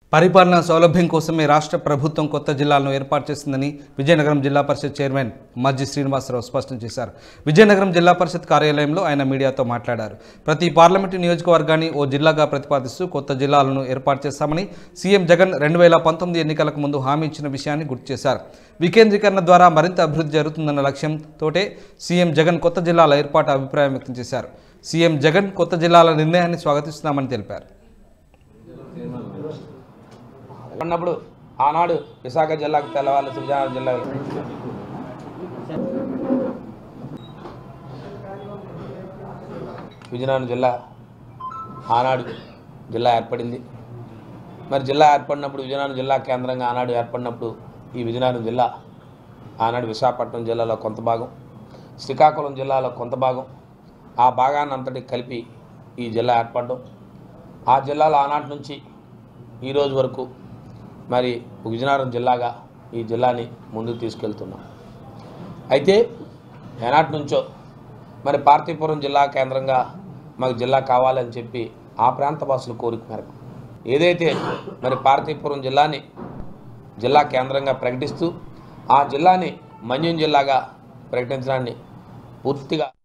పరిపాలనా సౌలభ్యం కోసమే రాష్ట్ర ప్రభుత్వం కొత్త జిల్లాలను ఏర్పాటు చేసిందని విజయనగరం జిల్లా పరిషత్ చైర్మన్ మజ్జి శ్రీనివాసరావు స్పష్టం చేశారు విజయనగరం జిల్లా పరిషత్ కార్యాలయంలో ఆయన మీడియాతో మాట్లాడారు ప్రతి పార్లమెంటు నియోజకవర్గాన్ని ఓ జిల్లాగా ప్రతిపాదిస్తూ కొత్త జిల్లాలను ఏర్పాటు చేస్తామని సీఎం జగన్ రెండు వేల పంతొమ్మిది ఎన్నికలకు ముందు హామీ ఇచ్చిన విషయాన్ని గుర్తు చేశారు వికేంద్రీకరణ ద్వారా మరింత అభివృద్ధి జరుగుతుందన్న లక్ష్యంతోటే సీఎం జగన్ కొత్త జిల్లాల ఏర్పాటు అభిప్రాయం వ్యక్తం చేశారు సీఎం జగన్ కొత్త జిల్లాల నిర్ణయాన్ని స్వాగతిస్తున్నామని తెలిపారు ఉన్నప్పుడు ఆనాడు విశాఖ జిల్లాకు తెల్లవాళ్ళు విజయనగరం జిల్లా విజయనగరం జిల్లా ఆనాడు జిల్లా ఏర్పడింది మరి జిల్లా ఏర్పడినప్పుడు విజయనగరం జిల్లా కేంద్రంగా ఆనాడు ఏర్పడినప్పుడు ఈ విజయనగరం జిల్లా ఆనాడు విశాఖపట్నం జిల్లాలో కొంత భాగం శ్రీకాకుళం జిల్లాలో కొంత భాగం ఆ భాగాన్ని అంతటి కలిపి ఈ జిల్లా ఏర్పడడం ఆ జిల్లాలో ఆనాటి నుంచి ఈ రోజు వరకు మరి విజయనగరం జిల్లాగా ఈ జిల్లాని ముందుకు తీసుకెళ్తున్నాం అయితే ఏనాటి నుంచో మరి పార్తీపురం జిల్లా కేంద్రంగా మాకు జిల్లా కావాలని చెప్పి ఆ ప్రాంత వాసుల కోరిక మేరకు ఏదైతే మరి పార్తీపురం జిల్లాని జిల్లా కేంద్రంగా ప్రకటిస్తూ ఆ జిల్లాని మన్యం జిల్లాగా ప్రకటించడాన్ని పూర్తిగా